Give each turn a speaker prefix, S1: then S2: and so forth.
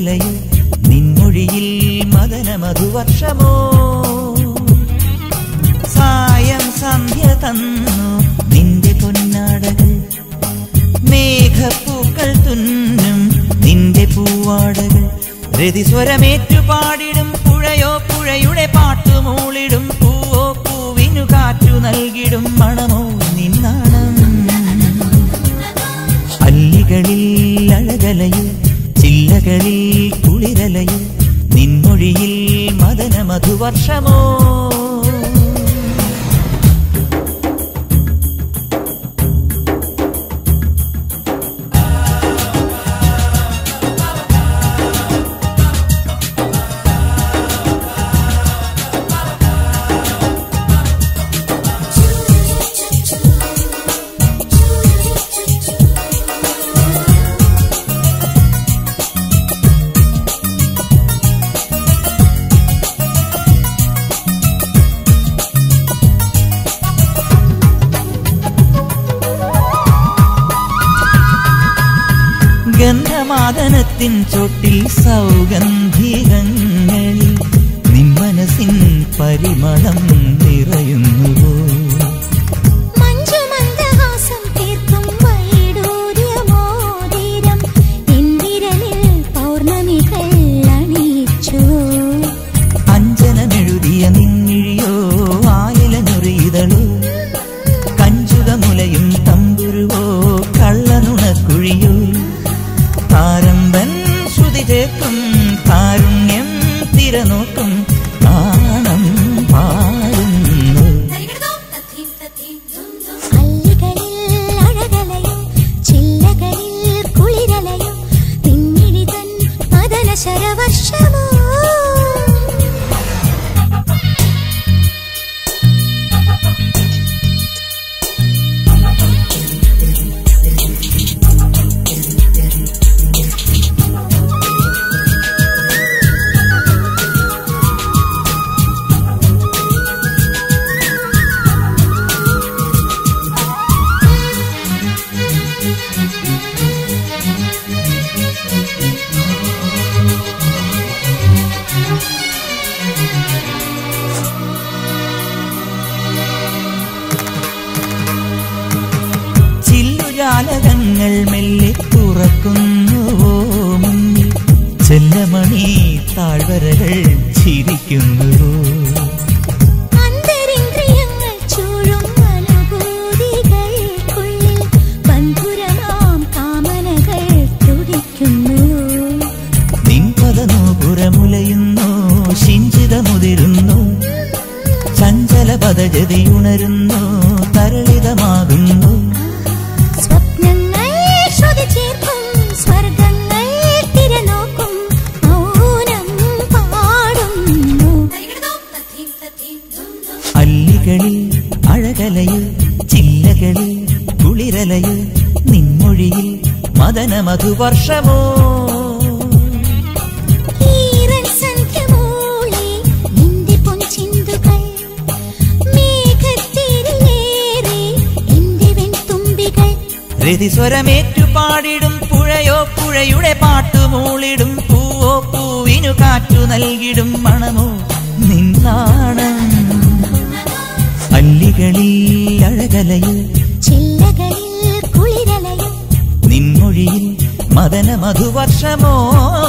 S1: കുളിരലയിൽ നിൻമൊഴിയിൽ മദന മധുവർഷമോ സായം സന്ധ്യ തന്നു നിന്റെ പൊന്നാടകൾ മേഘപ്പൂക്കൾ തുന്നും നിന്റെ പൂവാടകൾ രതിസ്വരമേറ്റു പാടിടും പുഴയോ പുഴയുടെ പാട്ടുമൂളിടും പൂവോ പൂവിനു കാറ്റു നൽകിടും മണമോ നിന്നാണം അല്ലികളിൽ അഴകലയിൽ ചില്ലകളിൽ കുളിരലയിൽ നിൻമൊഴിയിൽ മദന മധുവർഷമോ ഗന്ധമാദനത്തിൻ ചൊട്ടിൽ സൗഗന്ധികങ്ങളിൽ നിമ്മനസിൻ പരിമളം നിറയുന്നുവോ
S2: മഞ്ജുമന്ദഹാസം തീർക്കും വൈഡൂര്യ മോതിരം എന്തിരലിൽ പൗർണമികൾ അണിയിച്ചു
S1: അഞ്ജനമെഴുതിയ നിന്നിഴിയോ ആയിലഞ്ഞൊറിയിതളോ കഞ്ചുകമുലയും തമ്പുരുവോ കള്ളനുണക്കുഴിയോ താരമ്പൻ ശ്രുതി ചേർക്കും കാരുണ്യം തിരനോക്കും നാണം പാടുന്നു
S2: അല്ലികളിൽ അഴകലയും ചില്ലകളിൽ കുളിരലയും തിന്നിടിതൻ മദന ശരവർഷമോ
S1: ചില്ലുജാലകങ്ങൾ മെല്ലെ തുറക്കുന്നുവോ മുന്നിൽ ചെല്ലമണി താഴ്വരകൾ ചിരിക്കുന്നുവോ
S2: അന്തരിന്ദ്രിയങ്ങൾ ചൂഴും അനുഭൂതികൾക്കുള്ളിൽ ബന്ധുരമാം കാമനകൾ തുടിക്കുന്നു
S1: നിൻപദനൂപുരമുലയുന്നു ശിഞ്ചിതമുതിരുന്നു ചഞ്ചല പദജതി ഉണരുന്നു തരളിതമാകുന്നു
S2: സ്വപ്നങ്ങൾ ശ്രുതി ചേർക്കും സ്വർഗങ്ങൾ തിരനോക്കും മൗനം പാടുന്നു
S1: അല്ലികളിൽ അഴകലയിൽ ചില്ലകളിൽ കുളിരലയിൽ നിൻമൊഴിയിൽ മദന മധുവർഷമോ
S2: ഈറൻ സന്ധ്യമൂളി നിന്റെ പൊൻചിന്തുകൾ മേഘത്തിരിലേറി എന്റെ വെൺതുമ്പികൾ
S1: രതിസ്വരമേറ്റു പാടിടും പുഴയോ പുഴയുടെ പാട്ടുമൂളിടും പൂവോ പൂവിനു കാറ്റു നൽകിടും മണമോ നിന്നാണം അല്ലികളിൽ അഴകലയിൽ
S2: ചില്ലകളിൽ കുളിരലയും
S1: നിൻമൊഴിയിൽ മദന മധുവർഷമോ